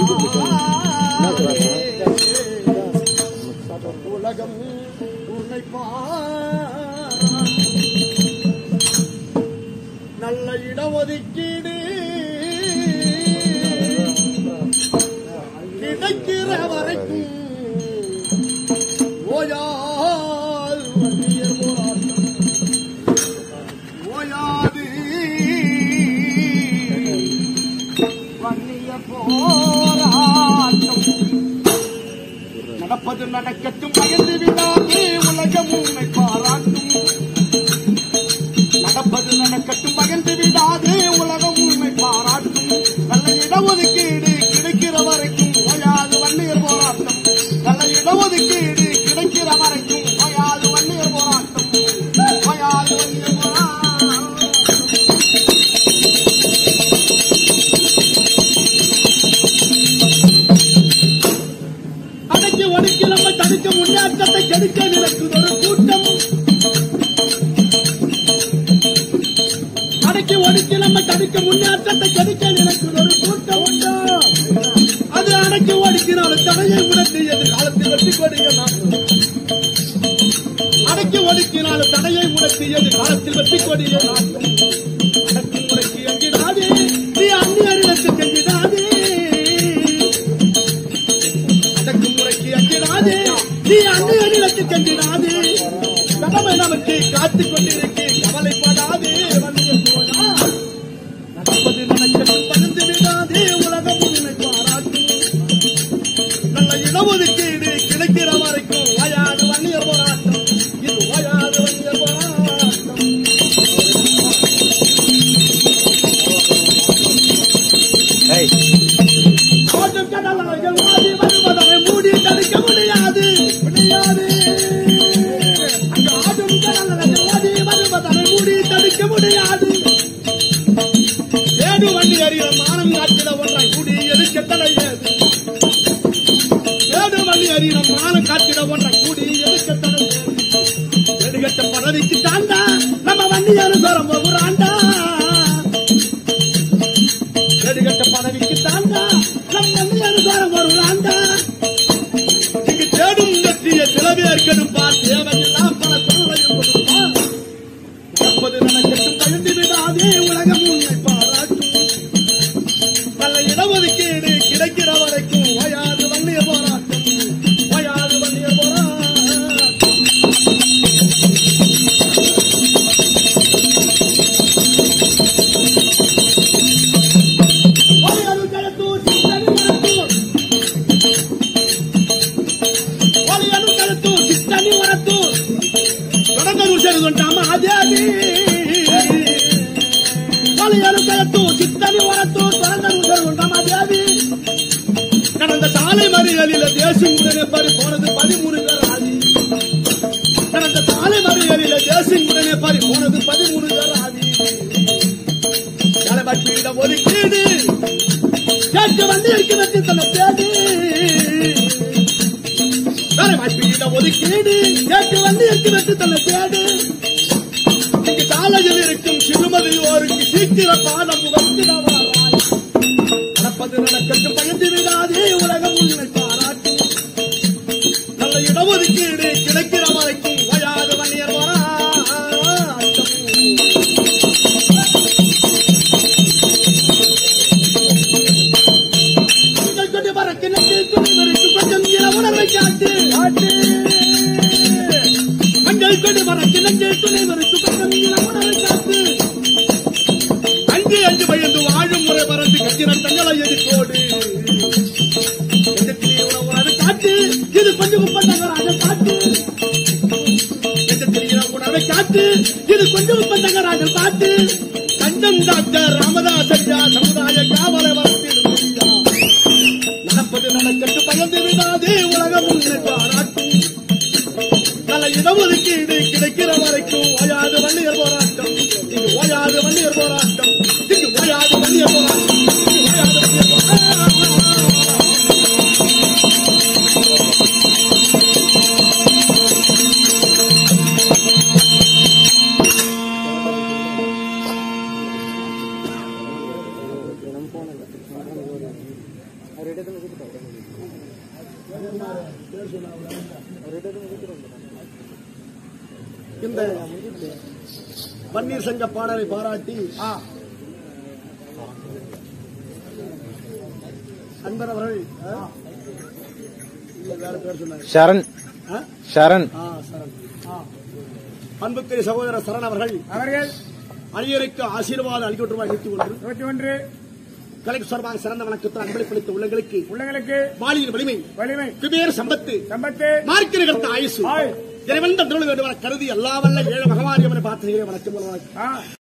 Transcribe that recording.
உலகம் உன்னை பார் நல்ல இடஒதுக்கீடு கிடைக்கிற வரைக்கும் ஓயாது வன்னியர் போராட்டம் ஓயாது வன்னியர் போராட்டம் நடப்பது நடக்கட்டும் பயந்து விடாதே உலகம் உன்னை பாராட்டும் நடப்பது நடக்கட்டும் பகிர்ந்து விடாதே உலகம் உண்மை பாராட்டும் நல்ல இடஒதுக்கீடு கிடைக்கிற வரைக்கும் ஓயாது வன்னியர் போராட்டம் நல்ல இடஒதுக்கீடு கிடைக்கிற வரைக்கும் ஓயாது வன்னியர் போராட்டம் ஓயாது வன்னியர் போராட்டம் அடக்கி ஒடுக்கி நம்ம தடுக்க முன்னேற்றத்தை கெடுக்க நினைக்கும் ஒரு கூட்டம் அடக்கி ஒடுக்கி நம்ம தடுக்க முன்னேற்றத்தை கெடுக்க நினைக்கும் ஒரு கூட்டம் உண்டு அது அடக்கி ஒடுக்கினாலும் தடையை உணர்த்தி எதிர்காலத்தில் வெற்றி கொடிய நாட்கள் அடக்கி ஒடுக்கினாலும் தடையை உணர்த்தி எதிர்காலத்தில் வெற்றி கொடிய நாட்கள் அடக்கி முடக்கி எங்கிடாதே நீ அந்நியரிடத்தில் செஞ்சிடாதே அடக்கும் முறைக்கு அஞ்சிடாதே நீ அந்நியரிடத்தில் செஞ்சிடாதே கடமை நமக்கு காத்துக் கொண்டிருக்கு கவலைப்படாதே வந்து போனா நடப்பது நடக்கட்டும் பகிர்ந்து விடாதே உலகம் உன்னை பாராட்டும் நல்ல இடஒதுக்கீடு கிடைக்கிற வரைக்கும் வயாது வன்னியர் போராட்டம் இது வயாது வன்னியர் போராட்டம் கோட்டம் கடலாக மாறி வருவதை மூடி தடுக்க முடியாது முடியாது அங்க ஆடும் கடலாக மாறி வருவதை மூடி தடுக்க முடியாது ஏடு வண்டி அறிகிற மானம் காட்டிட ஒன்றாய் கூடி எதுக்க தலையாது ஏடு வண்டி அறிகிற மானம் காட்டிட ஒன்றாய் கூடி எதுக்க தலையாது எடுகட்ட பதவிக்கு தாண்டா நம்ம வண்டி அனுசரம் போகிறாண்டா எடுகட்ட பதவிக்கு தாண்டா நம்ம வண்டி அனுசரம் வருகிறாண்டா இங்கு தேடும் வெற்றியை சில பேருக்கணும் பா தேவையெல்லாம் பல தொல்லையும் கொடுப்பா நடப்பது நடக்கட்டும் கழிந்து விடாதே உலகம் உன்னை பாராட்டும் நல்ல இடஒதுக்கீடு கிடைக்கிற வரைக்கும் ஓயாது வன்னிய போராட்டம் ஓயாது வன்னிய போராட்டம் ஒளியரு கழுத்தூர் சித்தனி மரத்தூர் ஒளியரு கழுத்தூர் சித்தனி மரத்தூர் தொடர்ந்து ಸೇರಿದುಂಟಾಮ ಅದ್ಯಾದಿ ಒಲೆಯರು ಕಯತ್ತು ಚಿತ್ತನಿ ಹೊರತು தொடர்ந்து ಸೇರಿದುಂಟಾಮ ಅದ್ಯಾದಿ கடந்த சாலை மறியலில் தேசிங்குடனே பறி போனது பதிமூணு பேர் ஆதி கடந்த சாலை மறியலில் தேசிங்குடனே பறி போனது பதிமூணு பேர் ஆதி தலைபட்சியிட ஒதுக்கீடு கேட்க வந்து இருக்க வெற்றி தன்னை தேடி தலைபட்சியிட ஒதுக்கீடு கேட்க வந்து இருக்க வெற்றி தன்னை தேடி இங்கு சாலையில் இருக்கும் சிறுமதியோருக்கு சீக்கிர பாடம் முகத்திடவாராய் நடப்பது நடக்கட்டும் பயந்து விடாதே உலகம் உன்னை பாராட்டும் நல்ல இடஒதுக்கீடு கிடைக்கிற வரைக்கும் வயாத வன்னியர் போராட்டம் உங்கள் கொண்டு பறக்கு நட்டு துணிவருக்கு கொஞ்சம் இன உணர்வை காட்டு காட்டு மஞ்சள் கொண்டு பறக்கு நட்டு துணிவருக்கு கொஞ்சம் இன உணர்வை காட்டு அஞ்சு அஞ்சு பயந்து வாழும் முறை பறந்து கஞ்சின தங்களை எதிர்கோடு எதிர்த்திலே உணவு காட்டு இது கொஞ்சம் முப்பத்தங்கராக காட்டு எதிர்த்திலே உணவை காட்டு இது கொஞ்சம் முப்பத்தங்கராக காட்டு கண்டம் டாக்டர் ராமதாசரியா சமுதாய காவலை வளர்த்திருந்தா நடப்பது நடக்கட்டு பயந்து விடாதே உலகம் உன்னை பாராட்டும் நல்ல இடஒதுக்கீடு கிடைக்கிற வரைக்கும் ஓயாது வன்னியர் போராட்டம் இது ஓயாது வன்னியர் போராட்டம் இது ஓயாது வன்னியர் போராட்டம் இது ஓயாது வன்னியர் போராட்டம் இந்த பன்னீர் சங்க பாடலை பாராட்டி அன்பர் அவர்கள் ஆ? இல்ல வேற பேர் சொன்னாங்க சரண் ஆ? சரண் ஆ, சரண். அன்புக்குரிய சகோதரர் சரண் அவர்கள் அவர்கள் அழியருக்கு ஆசீர்வாதம் அளிக்கட்டுமா நூற்றி ஒன்று இருபத்தி ஒன்று கலைக்கு சார்பாக சிறந்த வணக்கத்தில் அன்பளிப்பளித்த உள்ளங்களுக்கு உள்ளங்களுக்கு வாலியின் வலிமை வலிமை குபேர சம்பத்து சம்பத்து மார்க்கிற கருத்த ஆயுசு ஆயுள். இறைவன் தந்தருள் வேண்டும் என கருதி எல்லா வல்ல ஏழு மகமாரியவனை பார்த்து வணக்கம் வணக்கம் ஆ